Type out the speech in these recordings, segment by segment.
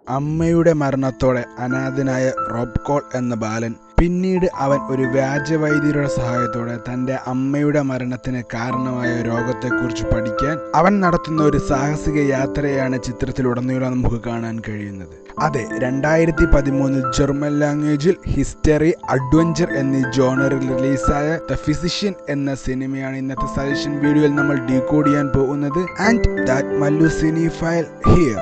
അമ്മയുടെ മരണത്തോടെ അനാഥനായ റോബ് കോൾ എന്ന ബാലൻ പിന്നീട് അവൻ ഒരു വ്യാജവൈദ്യരുടെ സഹായത്തോടെ തന്റെ അമ്മയുടെ മരണത്തിന് കാരണമായ രോഗത്തെക്കുറിച്ച് പഠിക്കാൻ അവൻ നടത്തുന്ന ഒരു സാഹസിക യാത്രയാണ് ചിത്രത്തിലുടനീളം നമുക്ക് കാണാൻ കഴിയുന്നത് അതെ രണ്ടായിരത്തി പതിമൂന്നിൽ ജർമ്മൻ ലാംഗ്വേജിൽ ഹിസ്റ്ററി അഡ്വഞ്ചർ എന്നീ ജോണറിൽ റിലീസായ ദ ഫിസിഷ്യൻ എന്ന സിനിമയാണ് ഇന്നത്തെ സജഷൻ വീഡിയോയിൽ നമ്മൾ ഡീകോഡ് ചെയ്യാൻ പോകുന്നത് and that Mallu cinephile here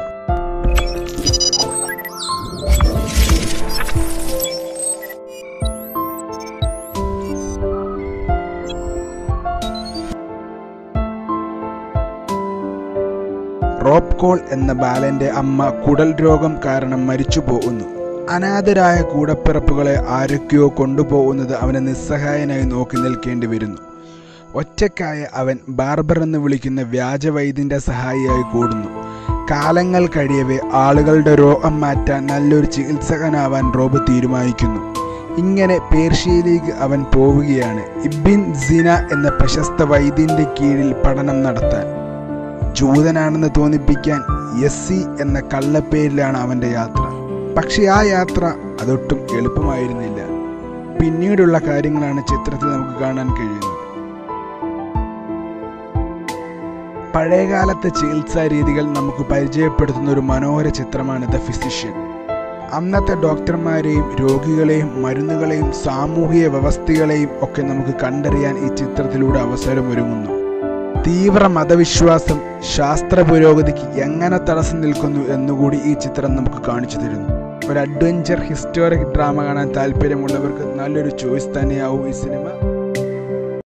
റോബ് കോൾ എന്ന ബാലന്റെ അമ്മ കുടൽ രോഗം കാരണം മരിച്ചു പോകുന്നു അനാഥരായ കൂടപ്പിറപ്പുകളെ ആരൊക്കെയോ കൊണ്ടുപോകുന്നത് അവനെ നിസ്സഹായനായി നോക്കി നിൽക്കേണ്ടി വരുന്നു ഒറ്റക്കായ അവൻ ബാർബർ എന്ന് വിളിക്കുന്ന വ്യാജവൈദ്യന്റെ സഹായിയായി കൂടുന്നു കാലങ്ങൾ കഴിയവേ ആളുകളുടെ രോഗം മാറ്റാൻ നല്ലൊരു ചികിത്സകനാവാൻ റോബ് തീരുമാനിക്കുന്നു ഇങ്ങനെ പേർഷ്യയിലേക്ക് അവൻ പോവുകയാണ് ഇബിൻ സിന എന്ന പ്രശസ്ത വൈദ്യന്റെ കീഴിൽ പഠനം നടത്താൻ ജൂതനാണെന്ന് തോന്നിപ്പിക്കാൻ യസ്സി എന്ന കള്ളപ്പേരിലാണ് അവൻ്റെ യാത്ര പക്ഷെ ആ യാത്ര അതൊട്ടും എളുപ്പമായിരുന്നില്ല പിന്നീടുള്ള കാര്യങ്ങളാണ് ചിത്രത്തിൽ നമുക്ക് കാണാൻ കഴിയുന്നത് പഴയകാലത്തെ ചികിത്സാ രീതികൾ നമുക്ക് പരിചയപ്പെടുത്തുന്ന ഒരു മനോഹര ചിത്രമാണ് ദ ഫിസിഷ്യൻ അന്നത്തെ ഡോക്ടർമാരെയും രോഗികളെയും മരുന്നുകളെയും സാമൂഹിക വ്യവസ്ഥകളെയും ഒക്കെ നമുക്ക് കണ്ടറിയാൻ ഈ ചിത്രത്തിലൂടെ അവസരമൊരുങ്ങുന്നു തീവ്ര മതവിശ്വാസം ശാസ്ത്ര പുരോഗതിക്ക് എങ്ങനെ തടസ്സം നിൽക്കുന്നു എന്നുകൂടി ഈ ചിത്രം നമുക്ക് കാണിച്ചു തരുന്നു ഒരു അഡ്വഞ്ചർ ഹിസ്റ്റോറിക് ഡ്രാമ കാണാൻ താല്പര്യമുള്ളവർക്ക് നല്ലൊരു ചോയ്സ് തന്നെയാവും ഈ സിനിമ